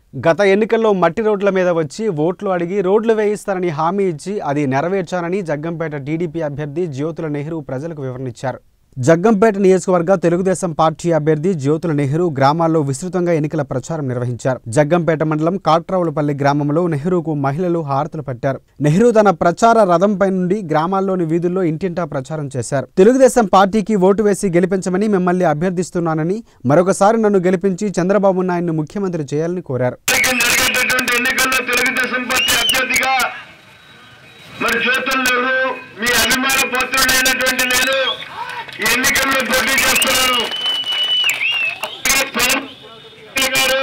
గత ఎన్నికల్లో మట్టి రోడ్ల మీద వచ్చి ఓట్లు అడిగి రోడ్లు వేయిస్తారని హామీ ఇచ్చి అది నెరవేర్చానని జగ్గంపేట టీడీపీ అభ్యర్థి జ్యోతుల నెహ్రూ ప్రజలకు వివరణిచ్చారు జగ్గంపేట నియోజకవర్గ తెలుగుదేశం పార్టీ అభ్యర్థి జ్యోతుల నెహ్రూ గ్రామాల్లో విస్తృతంగా ఎన్నికల ప్రచారం నిర్వహించారు జగ్గంపేట మండలం కాట్రావులపల్లి గ్రామంలో నెహ్రూకు మహిళలు హారతులు పట్టారు నెహ్రూ తన ప్రచార రథంపై నుండి గ్రామాల్లోని వీధుల్లో ఇంటింటా ప్రచారం చేశారు తెలుగుదేశం పార్టీకి ఓటు వేసి గెలిపించమని మిమ్మల్ని అభ్యర్థిస్తున్నానని మరొకసారి నన్ను గెలిపించి చంద్రబాబు నాయుడును ముఖ్యమంత్రి చేయాలని కోరారు ఎన్నికలు జరిగేటటువంటి ఎన్నికల్లో తెలుగుదేశం పార్టీ అభ్యర్థిగా మరి జ్యోతుల్ నెహ్రూ మీ అభిమాన పత్రుడైనటువంటి నేను ఈ ఎన్నికల్లో పోటీ చేస్తున్నాను గారు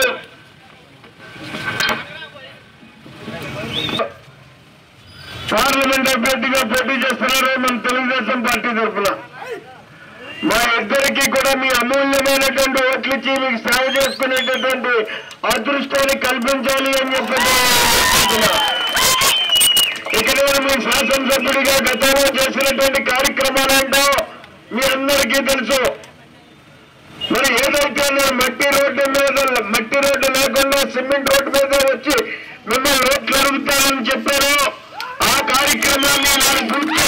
పార్లమెంట్ అభ్యర్థిగా పోటీ చేస్తున్నారు మన తెలుగుదేశం పార్టీ తరఫున మా ఇద్దరికి కూడా మీ అమూల్యమైనటువంటి ఓట్లు ఇచ్చి మీకు సేవ చేసుకునేటటువంటి అదృష్టాన్ని కల్పించాలి అని చెప్పి నేను ఇక నేను మీ శాసనసభ్యుడిగా గతంలో చేసినటువంటి కార్యక్రమాలేంటో మీ అందరికీ తెలుసు మరి ఏదైతే నేను మట్టి రోడ్డు మీద మట్టి రోడ్డు లేకుండా సిమెంట్ రోడ్డు మీద వచ్చి మిమ్మల్ని రోడ్లు అడుగుతానని చెప్పారో ఆ కార్యక్రమాన్ని నేను పూర్తి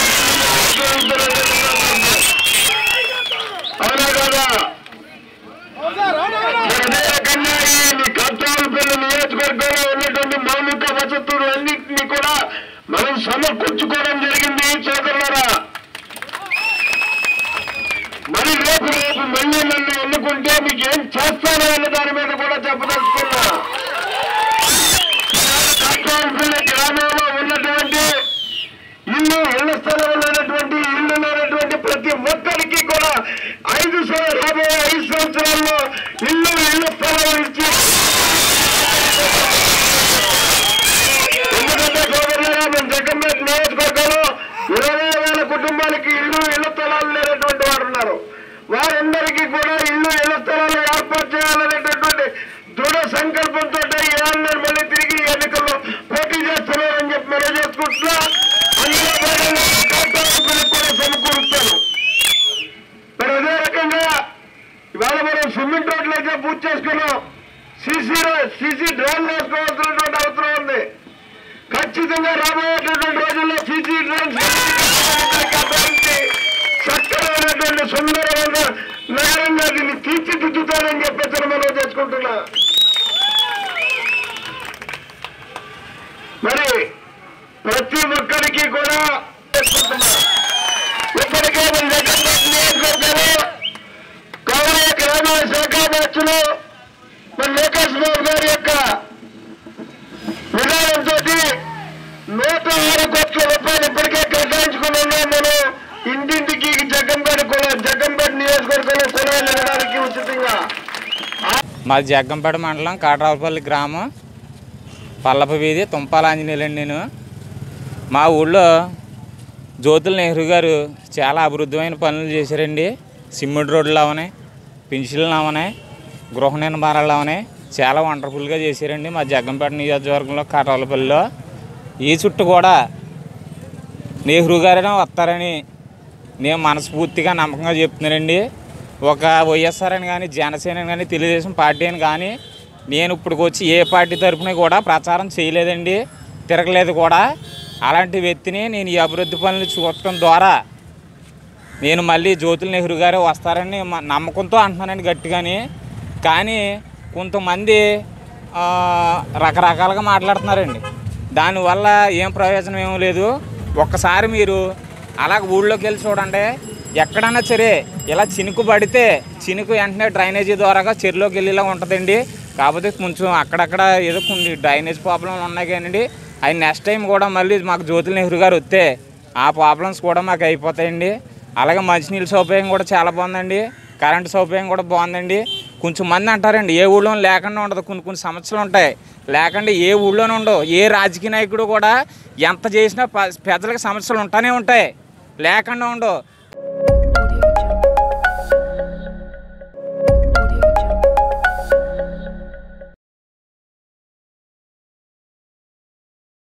అవునా కదా అదే రకంగా ఈ మీ కర్తాలపల్లి నియోజకవర్గంలో ఉన్నటువంటి మౌలిక వసతులు అన్నింటినీ కూడా మనం సమకూర్చుకోవడం జరిగింది సోదరులరా మరి రేపు రేపు మళ్ళీ నన్ను ఎన్నుకుంటే మీకు ఏం చేస్తానో అన్న దాని మీద కూడా చెప్పదలుచుకున్నా కర్తాలపల్లి గ్రామంలో ఉన్నటువంటి ఇల్లు ఇళ్ల స్థలంలో ఉన్నటువంటి ఇల్లు లేనటువంటి ప్రతి ఒక్కరికి కూడా ఐదు సంవ- రాబోయే ఐదు సంవత్సరాల్లో ఇల్లు ఇళ్ల స్థలం ఇచ్చి ఎందుకంటే సోదరులారా మన జగన్పేట నియోజకవర్గంలో ఇరవై వేల కుటుంబాలకి ఇల్లు ఇళ్ల స్థలాలు లేనటువంటి వారు ఉన్నారు వారందరికీ కూడా ఇల్లు ఇళ్ల స్థలాలు ఏర్పాటు చేయాలనేటటువంటి దృఢ సంకల్పంతో ఇవాళ నేను మళ్ళీ తిరిగి ఈ ఎన్నికల్లో పోటీ చేస్తున్నానని చెప్పి మనం చేసుకుంటున్నా అందులో భాగంగా కార్పొరేషన్లకు కూడా సమకూరుస్తాను మరి అదే రకంగా ఇవాళ మనం సిమెంట్ రోడ్లు అయితే పూర్తి చేసుకున్నాం సీసీ సీసీ డ్రైన్ వేసుకోవాల్సినటువంటి అవసరం ఉంది ఖచ్చితంగా రాబోయేటటువంటి రోజుల్లో సీసీ డ్రైన్స్ చక్కనైనటువంటి సుందరమైన నగరంగా దీన్ని తీర్చిదిద్దుతానని చెప్పేసి మనం చేసుకుంటున్నా మరి ప్రతి ఒక్కరికి కూడా చేసుకుంటున్నా ఇప్పటికే మన జగన్మోహన్ నియోజకవర్గంలో కౌరవ గ్రామీణ శాఖ బ్యాచ్లు మన లోకేష్ బాబు గారి యొక్క విధానంతో నూట ఆరు కోట్ల రూపాయలు ఇప్పటికే కేటాయించుకున్నాం మనం ఇంటింటికి జగంపేట కుల జగంపేట నియోజకవర్గంలో కులాలు ఇవ్వడానికి ఉచితంగా మాది జగ్గంపేట మండలం కాట్రావుపల్లి గ్రామం పల్లప వీధి తుంపాల ఆంజనేయులండి నేను మా ఊళ్ళో జ్యోతుల నెహ్రూ గారు చాలా అభివృద్ధమైన పనులు చేశారండి సిమెంట్ రోడ్లు అవనాయి పెన్షన్లు అవనాయి గృహ నిర్మాణాలు అవనాయి చాలా వండర్ఫుల్గా చేశారండి మా జగ్గంపేట నియోజకవర్గంలో కాట్రావులపల్లిలో ఈ చుట్టూ కూడా నెహ్రూ గారైనా వస్తారని నేను మనస్ఫూర్తిగా నమ్మకంగా చెప్తున్నానండి ఒక వైఎస్ఆర్ అని కానీ జనసేన అని కానీ తెలుగుదేశం పార్టీ అని కానీ నేను ఇప్పటికి వచ్చి ఏ పార్టీ తరపున కూడా ప్రచారం చేయలేదండి తిరగలేదు కూడా అలాంటి వ్యక్తిని నేను ఈ అభివృద్ధి పనులు చూడటం ద్వారా నేను మళ్ళీ జ్యోతుల నెహ్రూ గారు వస్తారని మ- నమ్మకంతో అంటున్నానండి గట్టిగాని కానీ కొంతమంది ఆ, రకరకాలుగా మాట్లాడుతున్నారండి దానివల్ల ఏం ప్రయోజనం ఏం లేదు ఒక్కసారి మీరు అలాగ ఊళ్ళోకి వెళ్ళి చూడండి ఎక్కడన్నా సరే ఇలా చినుకు పడితే చినుకు వెంటనే డ్రైనేజీ ద్వారాగా చెరువులోకి వెళ్ళేలా ఉంటుందండి కాకపోతే కొంచెం అక్కడక్కడ ఏదో కొన్ని డ్రైనేజ్ ప్రాబ్లంలు ఉన్నాయి కానివ్వండి అవి నెక్స్ట్ టైం కూడా మళ్ళీ మాకు జ్యోతుల నెహ్రూ గారు వస్తే ఆ ప్రాబ్లమ్స్ కూడా మాకు అయిపోతాయండి అలాగే మంచినీళ్ళ సౌకర్యం కూడా చాలా బాగుందండి కరెంటు సౌకర్యం కూడా బాగుందండి కొంచెం మంది అంటారండి ఏ ఊళ్ళో లేకుండా ఉండదు కొన్ని కొన్ని సమస్యలు ఉంటాయి లేకుండా ఏ ఊళ్ళోనూ ఉండవు ఏ రాజకీయ నాయకుడు కూడా ఎంత చేసినా ప- ప్రజలకు సమస్యలు ఉంటానే ఉంటాయి లేకుండా ఉండవు